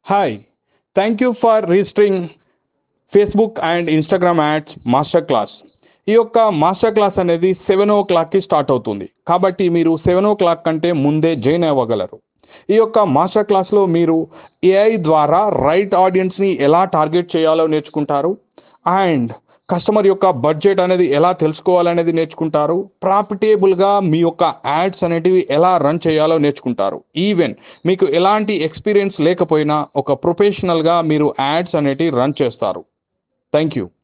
hi thank you for registering Facebook and Instagram ads master class ఈ యొక్క master class అనేది seven ఓ క్లాక్కి స్టార్ట్ అవుతుంది కాబట్టి మీరు సెవెన్ ఓ క్లాక్ కంటే ముందే జాయిన్ అవ్వగలరు ఈ యొక్క మాస్టర్ క్లాస్లో మీరు ఏఐ ద్వారా రైట్ ఆడియన్స్ని ఎలా టార్గెట్ చేయాలో నేర్చుకుంటారు అండ్ కస్టమర్ యొక్క బడ్జెట్ అనేది ఎలా తెలుసుకోవాలనేది నేర్చుకుంటారు ప్రాఫిటేబుల్గా మీ యొక్క యాడ్స్ అనేటివి ఎలా రన్ చేయాలో నేర్చుకుంటారు ఈవెన్ మీకు ఎలాంటి ఎక్స్పీరియన్స్ లేకపోయినా ఒక ప్రొఫెషనల్గా మీరు యాడ్స్ అనేటివి రన్ చేస్తారు థ్యాంక్ యూ